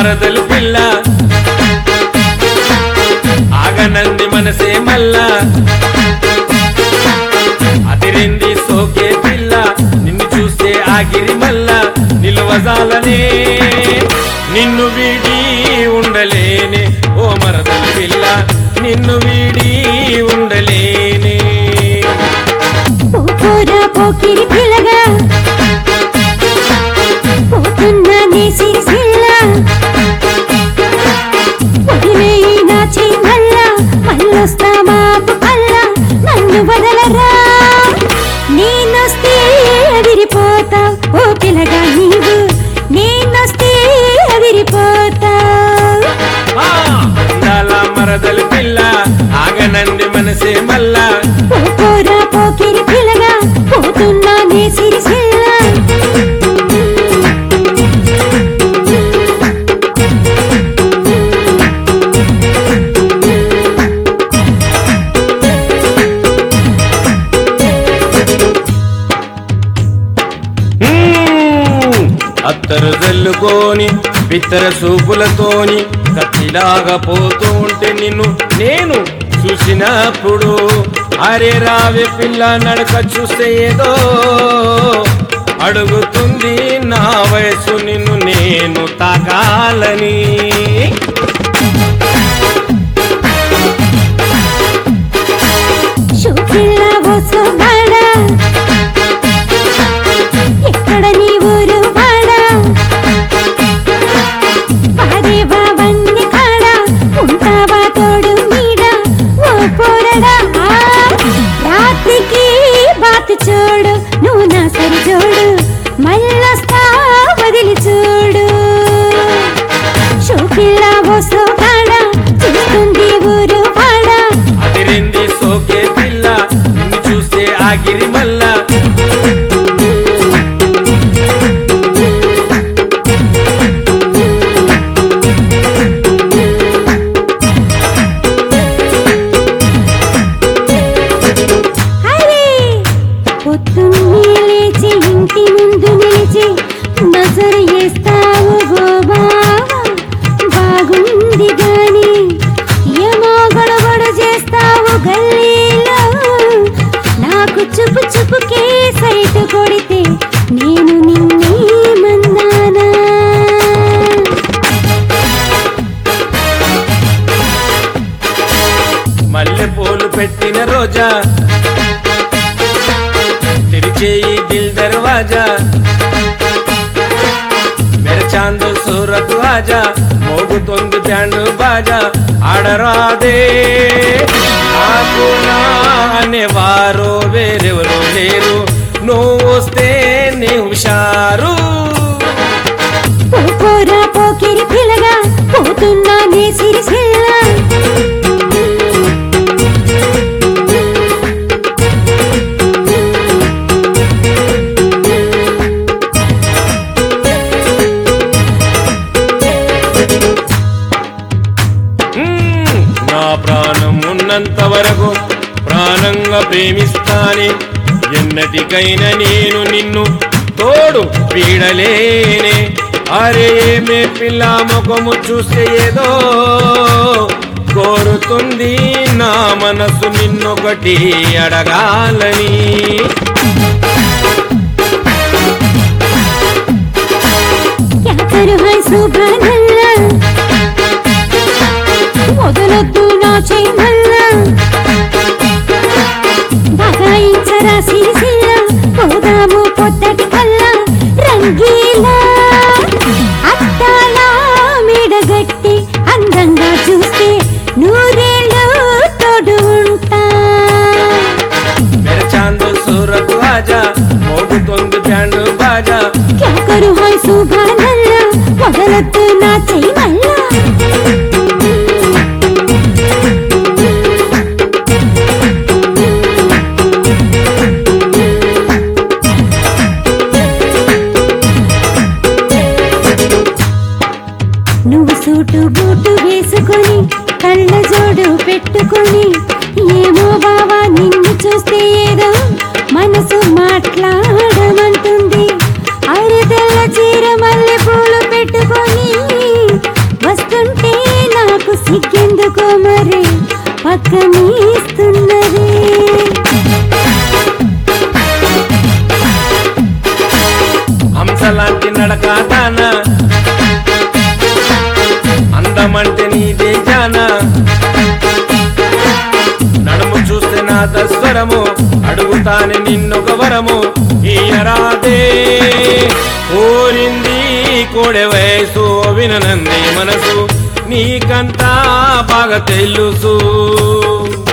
మరదలు పిల్ల ఆగనంది మనసే మల్లా అదిరింది సోకే పిల్ల నిన్ను చూస్తే ఆగిరి మల్ల నిలువజాలనే నిన్ను వీడి ఉండలేనే ఓ మరదలు పిల్ల నిన్ను వీడి ఉండలేనే పోరా పోకిరి పిల్లగా పోతున్నా నీ సిరిసిల్ల వదిలేయినా చెయ్యల్ల మళ్ళొస్తా మాపు కల్ల నన్ను వదలరా నేనొస్తే అదిరిపోతా ఓ పిల్లగా నీవు నేనొస్తే అదిరిపోతా ఆ, అందాల మరదలు పిల్ల ఆగనంది మనసే మల్లా పోరా పోకిరి పిల్లగా పోతున్నా నీ సిరిసిల్ల మ్మ్. అత్తరు జల్లుకొని పిత్తర సూపులతోని కత్తిలాగా పోతూ ఉంటే నిన్ను నేను చూసినప్పుడు అరే రావే పిల్ల నడక చూస్తే ఏదో అడుగుతుంది నా వయసు నిన్ను నేను తాకాలని షోకిల్ల వసోగాడా ఎక్కడ నీ ఊరు వాడా వాడే బావన్ని కాడా ఉంటావా తోడు నీడ ఓ పోరడా రాత్రికి బాత్ చూడు నువ్వు నా సరి జోడు మళ్ళొస్తా వదిలి చూడు షోకిల్ల వసోగాడా చూస్తుంది ఊరు వాడా అదిరింది సోకే పిల్ల నిన్ను చూస్తే ఆగిరి మల్లా హరే పొద్దున్నే లేచి ఇంటి ముందు నిలిచి నజరు వేస్తావు గోబా బాగుంది గాని ఏమో గొడగొడ చేస్తావు గల్లీలో నాకు చుపు చుపుకే సైట్ కొడితే నేను నిన్నే మందానా మల్లె పూలు పెట్టిన రోజా తెరిచేయి దిల్ దర్వాజా మెరచాందు సూరత్ ఆజా మోగుతోంది బ్యాండ్ బాజా ఆడరాదే నాకు నా అనేవారు వేరెవరు లేరు నువ్వు వస్తే నీ హుషారు పోరా పోకిరి పిల్లగా పోతున్నా నీ సిరిసిల్ల మ్మ్. నా ప్రాణం ఉన్నంత వరకు ప్రాణంగా ప్రేమిస్తానే ఎన్నటికైనా నేను నిన్ను తోడు పీడలేనే అరే మే పిల్ల ముఖము చూస్తే ఏదో కోరుతుంది నా మనసు నిన్నొకటి అడగాలని क्या करूं है सुभान अल्लाह వదలొద్దు నా చెయ్యల్ల బగాయించరా సిరిసిల్ల పోదాము పొద్దటి కల్లా రంగీలా అట్టాలా మీడగట్టి అందంగా చూస్తే నూరేళ్ళు తోడు ఉంటా మెరచాందు సూరత్ ఆజా మోగుతోంది బ్యాండ్ బాజా क्या करूं है सुभान अल्लाह వదలొద్దు నా చెయ్యల్ల నువ్వు సూటు బూటు వేసుకొని కళ్ళ జోడు పెట్టుకొని ఏమో బావా నిన్ను చూస్తే ఏదో మనసు మాట్లాడమంటుంది అరే తెల్ల చీర మల్లె పూలు పెట్టుకొని సిగ్గెందుకో మరి పక్క మీస్తున్నది హంసలాంటి నడకాటాన అందమంటే నీదే జాన నడుము చూస్తే నా దస్వరము అడుగుతానే నిన్నొక వరము ఈయరాదే కోరింది కోడె వయసు విననంది మనసు నీకంతా బాగా తెలుసు